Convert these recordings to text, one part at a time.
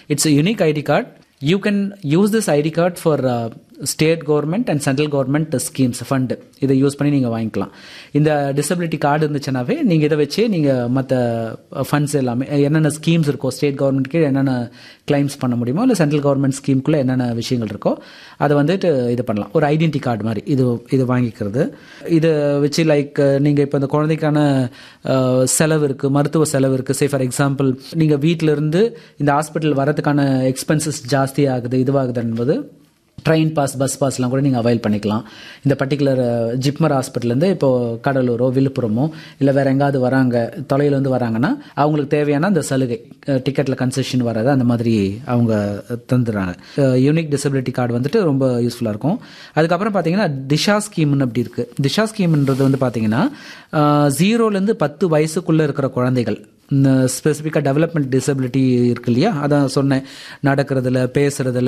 It's unique ID card you can use this ID card for state government and central government schemes fund இதை use பண்ணி நீங்கள் வாங்கிக்கலாம் இந்த disability card இருந்துச்சுனாவே நீங்கள் இதை வச்சு நீங்கள் மற்ற ஃபண்ட்ஸ் எல்லாமே என்னென்ன ஸ்கீம்ஸ் இருக்கோ ஸ்டேட் கவர்மெண்ட் கீழே என்னென்ன கிளைம்ஸ் பண்ண முடியுமோ இல்லை சென்ட்ரல் கவர்மெண்ட் ஸ்கீம்குள்ளே என்னென்ன விஷயங்கள் இருக்கோ அதை வந்துட்டு இது பண்ணலாம் ஒரு ஐடென்டி கார்டு மாதிரி இது இது வாங்கிக்கிறது இதை வச்சு லைக் நீங்கள் இப்போ இந்த குழந்தைக்கான அஹ், செலவு இருக்குது மருத்துவ செலவு இருக்குது சே ஃபார் எக்ஸாம்பிள் நீங்கள் வீட்டிலேருந்து இந்த ஹாஸ்பிட்டல் வரதுக்கான எக்ஸ்பென்சஸ் ஜாஸ்தி ஆகுது இதுவாகுது என்பது ட்ரெயின் பாஸ் பஸ் பாஸ்லாம் கூட நீங்கள் அவைல் பண்ணிக்கலாம் இந்த பர்டிகுலர் ஜிப்மர் ஹாஸ்பிட்டல்லேருந்து இப்போ கடலூரோ விழுப்புரமோ இல்லை வேற எங்காவது வராங்க தொலைவிலேருந்து வராங்கன்னா அவங்களுக்கு தேவையான அந்த சலுகை டிக்கெட்டில் கன்செஷன் வராது அந்த மாதிரி அவங்க தந்துடுறாங்க யூனிக் டிசபிலிட்டி கார்டு வந்துட்டு ரொம்ப யூஸ்ஃபுல்லாக இருக்கும் அதுக்கப்புறம் பார்த்தீங்கன்னா திஷா ஸ்கீம்னு அப்படி இருக்குது திஷா ஸ்கீம்ன்றது வந்து பார்த்தீங்கன்னா ஜீரோலேருந்து பத்து வயசுக்குள்ளே இருக்கிற குழந்தைகள் ஸ்பெசிஃபிக்காக டெவலப்மெண்ட் டிசபிலிட்டி இருக்கு இல்லையா அதான் சொன்னேன் நடக்கிறதுல பேசுறதுல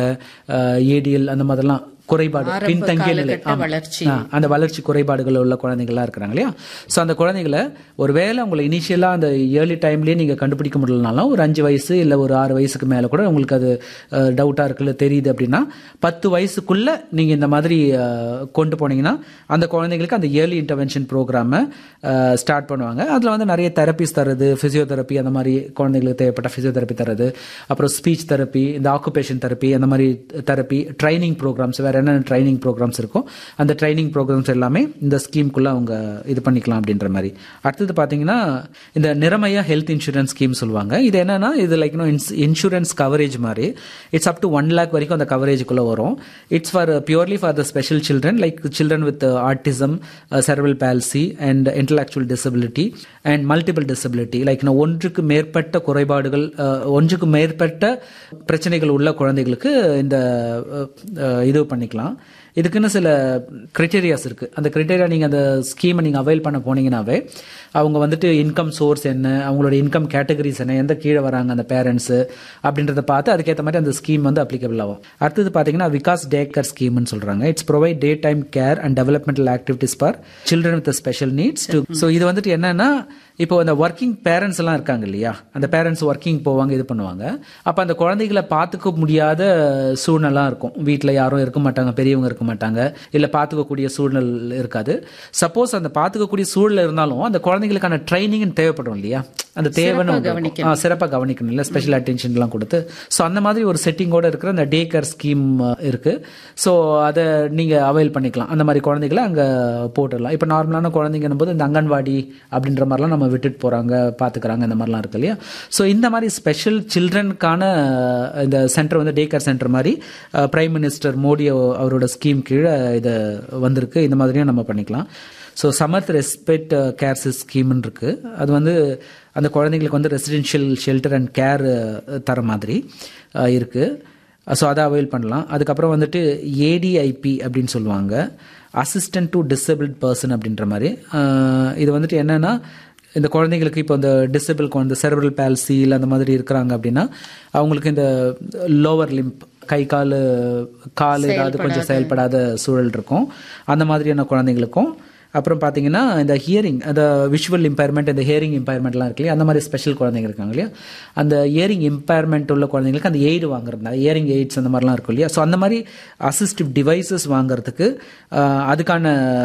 ஏடிஎல் அந்த மாதிரிலாம் குறைபாடு ஆரம்ப பின்தங்கிய நிலை காலகட்ட ஆமா. வளர்ச்சி. ஆ, அந்த வளர்ச்சி குறைபாடுகள் உள்ள குழந்தைகள்லாம் இருக்கிறாங்க இல்லையா ஸோ அந்த குழந்தைகளை ஒருவேளை உங்களை இனிஷியலாக அந்த ஏர்லி டைம்லேயே நீங்கள் கண்டுபிடிக்க முடியலனாலும் ஒரு அஞ்சு வயசு இல்லை ஒரு ஆறு வயசுக்கு மேலே கூட உங்களுக்கு அது டவுட்டாக இருக்குல்ல தெரியுது அப்படின்னா பத்து வயசுக்குள்ள நீங்கள் இந்த மாதிரி அஹ், கொண்டு போனீங்கன்னா அந்த குழந்தைங்களுக்கு அந்த ஏர்லி இன்டர்வென்ஷன் ப்ரோக்ராமை ஸ்டார்ட் பண்ணுவாங்க அதில் வந்து நிறைய தெரப்பிஸ் தரது ஃபிசியோதெரப்பி அந்த மாதிரி குழந்தைங்களுக்கு தேவைப்பட்ட ஃபிசியோதெரப்பி தரது அப்புறம் ஸ்பீச் தெரப்பி இந்த ஆக்குபேஷன் தெரப்பி அந்த மாதிரி தெரப்பி ட்ரைனிங் ப்ரோக்ராம்ஸ் வேற என்னென்ன ட்ரைனிங் ப்ரோக்ராம்ஸ் இருக்கோ அந்த ட்ரைனிங் ப்ரோக்ராம்ஸ் எல்லாமே இந்த ஸ்கீம்குள்ளே அவங்க இது பண்ணிக்கலாம் அப்படின்ற மாதிரி அடுத்தது பார்த்தீங்கன்னா இந்த நிறமையா ஹெல்த் இன்சூரன்ஸ் ஸ்கீம் சொல்லுவாங்க இது என்னன்னா இது லைக் இன்சூரன்ஸ் கவரேஜ் மாதிரி it's up to one lakh வரைக்கும் அந்த கவரேஜுக்குள்ளே வரும் it's for purely for the special children like children with autism cerebral palsy and intellectual disability and multiple disability like ஒன்றுக்கு மேற்பட்ட குறைபாடுகள் அஹ், ஒன்றுக்கு மேற்பட்ட பிரச்சனைகள் உள்ள குழந்தைகளுக்கு இந்த அஹ், அஹ், இது பண்ணிக்கலாம் இதுக்குன்னு சில கிரைட்டீரியாஸ் இருக்குது அந்த கிரைட்டீரியா நீங்கள் அந்த ஸ்கீமை நீங்கள் அவைல் பண்ண போனீங்கன்னாவே அவங்க வந்துட்டு இன்கம் சோர்ஸ் என்ன அவங்களோட இன்கம் கேட்டகரிஸ் என்ன எந்த கீழே வராங்க அந்த பேரண்ட்ஸு அப்படின்றத பார்த்து அதுக்கேற்ற மாதிரி அந்த ஸ்கீம் வந்து அப்ளிகபிள் ஆகும் அடுத்தது பார்த்தீங்கன்னா விகாஸ் டேக்கர் ஸ்கீம்னு சொல்கிறாங்க it's provide day time care and developmental activities for children with special needs to so இது வந்துட்டு என்னன்னா இப்போ அந்த ஒர்க்கிங் பேரண்ட்ஸ் எல்லாம் இருக்காங்க இல்லையா அந்த பேரண்ட்ஸ் ஒர்க்கிங் போவாங்க இது பண்ணுவாங்க அப்போ அந்த குழந்தைகளை பார்த்துக்க முடியாத சூழ்நிலை இருக்கும் வீட்டில் யாரும் இருக்க மாட்டாங்க பெரியவங்க இருக்க மாட்டாங்க இல்லை பார்த்துக்கக்கூடிய சூழ்நிலை இருக்காது சப்போஸ் அந்த பார்த்துக்கக்கூடிய சூழ்நிலை இருந்தாலும் அந்த குழந்தைகளுக்கான ட்ரைனிங் தேவைப்படும் இல்லையா அந்த தேவைன்னு ஒன்று இருக்கும். ஆ, சிறப்பாக கவனிக்கணும் இல்லை ஸ்பெஷல் அட்டென்ஷன்லாம் கொடுத்து ஸோ அந்த மாதிரி ஒரு செட்டிங்கோட இருக்கிற அந்த டே கேர் ஸ்கீம் இருக்கு ஸோ அதை நீங்கள் அவைல் பண்ணிக்கலாம் அந்த மாதிரி குழந்தைகளை அங்கே போட்டுடலாம் இப்போ நார்மலான குழந்தைங்கன்னும் போது இந்த அங்கன்வாடி அப்படின்ற மாதிரிலாம் நம்ம விட்டுட்டு போகிறாங்க பார்த்துக்கிறாங்க இந்த மாதிரிலாம் இருக்கு இல்லையா ஸோ இந்த மாதிரி ஸ்பெஷல் சில்ட்ரனுக்கான இந்த சென்டர் வந்து டே கேர் சென்டர் மாதிரி பிரைம் மினிஸ்டர் மோடி அவரோட ஸ்கீம் கீழே இது வந்திருக்கு இந்த மாதிரியும் நம்ம பண்ணிக்கலாம் ஸோ சமர்த் ரெஸ்பெக்ட் கேர் ஸ்கீம்னு இருக்கு அது வந்து அந்த குழந்தைங்களுக்கு வந்து ரெசிடென்ஷியல் ஷெல்டர் அண்ட் கேர் தர மாதிரி அஹ், இருக்கு ஸோ அதை அவைல் பண்ணலாம் அதுக்கப்புறம் வந்துட்டு ஏடிஐபி அப்படின்னு சொல்லுவாங்க அசிஸ்டன்ட் டு டிசபிள்ட் பர்சன் அப்படின்ற மாதிரி அஹ், இது வந்துட்டு என்னன்னா இந்த குழந்தைங்களுக்கு இப்போ இந்த டிசபிள் குழந்தை செரபிரல் பேல்சி இல்லை அந்த மாதிரி இருக்கிறாங்க அப்படின்னா அவங்களுக்கு இந்த லோவர் லிம்ப் கை கால் கால் ஏதாவது கொஞ்சம் செயல்படாத சூழல் இருக்கும் அந்த மாதிரியான குழந்தைங்களுக்கும் அப்புறம் பார்த்தீங்கன்னா இந்த ஹியரிங் அந்த விஷுவல் இம்பேர்மெண்ட் இந்த ஹியரிங் இம்பேர்மெண்ட்லாம் இருக்கு இல்லையா அந்த மாதிரி ஸ்பெஷல் குழந்தைங்க இருக்காங்க இல்லையா அந்த ஹியரிங் இம்பேர்மெண்ட் உள்ள குழந்தைங்களுக்கு அந்த எய்டு வாங்குறது ஹியரிங் எய்ட்ஸ் அந்த மாதிரிலாம் இருக்கும் இல்லையா ஸோ அந்த மாதிரி அசிஸ்டிவ் டிவைசஸ் வாங்குறதுக்கு ஆஹ், அதுக்கான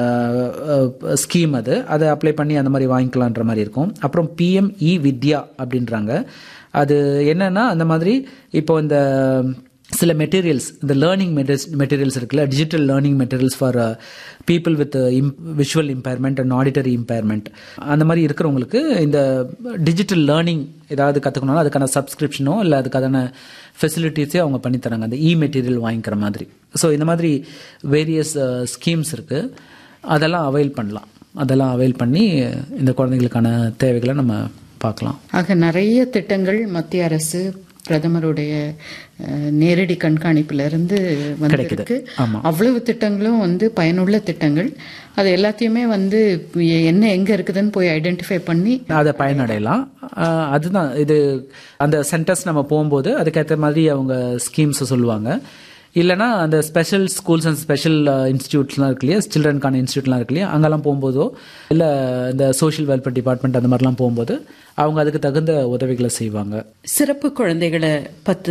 ஸ்கீம் அது அதை அப்ளை பண்ணி அந்த மாதிரி வாங்கிக்கலான்ற மாதிரி இருக்கும் அப்புறம் பிஎம் இ வித்யா அப்படின்றாங்க அது என்னன்னா அந்த மாதிரி இப்போ இந்த சில மெட்டீரியல்ஸ் இந்த லேர்னிங் மெட்டீரியல்ஸ் இருக்குல்ல digital learning materials for people with visual impairment and auditory impairment அந்த மாதிரி இருக்கிறவங்களுக்கு இந்த டிஜிட்டல் லேர்னிங் ஏதாவது கற்றுக்கணும் அதுக்கான சப்ஸ்கிரிப்ஷனோ இல்லை அதுக்கான ஃபெசிலிட்டிஸே அவங்க பண்ணித்தராங்க அந்த இ மெட்டீரியல் வாங்கிக்கிற மாதிரி ஸோ இந்த மாதிரி வேரியஸ் ஸ்கீம்ஸ் இருக்குது அதெல்லாம் அவைல் பண்ணலாம் அதெல்லாம் அவைல் பண்ணி இந்த குழந்தைங்களுக்கான தேவைகளை நம்ம பார்க்கலாம் ஆக நிறைய திட்டங்கள் மத்திய அரசு பிரதமருடைய அஹ், நேரடி கண்காணிப்புல இருந்து வந்திருக்கு ஆமா. அவ்வளவு திட்டங்களும் வந்து பயனுள்ள திட்டங்கள் அது எல்லாத்தையுமே வந்து என்ன எங்க இருக்குதுன்னு போய் ஐடென்டிஃபை பண்ணி அதை பயனடையலாம் ஆஹ் அதுதான் இது அந்த சென்டர்ஸ் நம்ம போகும்போது அதுக்கேற்ற மாதிரி அவங்க ஸ்கீம்ஸ் சொல்லுவாங்க இல்லைனா அந்த ஸ்பெஷல் ஸ்கூல்ஸ் அண்ட் ஸ்பெஷல் இன்ஸ்டியூட்ஸ்லாம் இருக்கு இல்லையா சில்ட்ரனுக்கான இன்ஸ்டியூட்லாம் இருக்கு இல்லையா அங்கெல்லாம் போகும்போதோ இல்லை இந்த சோஷியல் வெல்ஃபேர் டிபார்ட்மெண்ட் அந்த மாதிரிலாம் போகும்போது அவங்க அதுக்கு தகுந்த உதவிகளை செய்வாங்க சிறப்பு குழந்தைகளை பத்து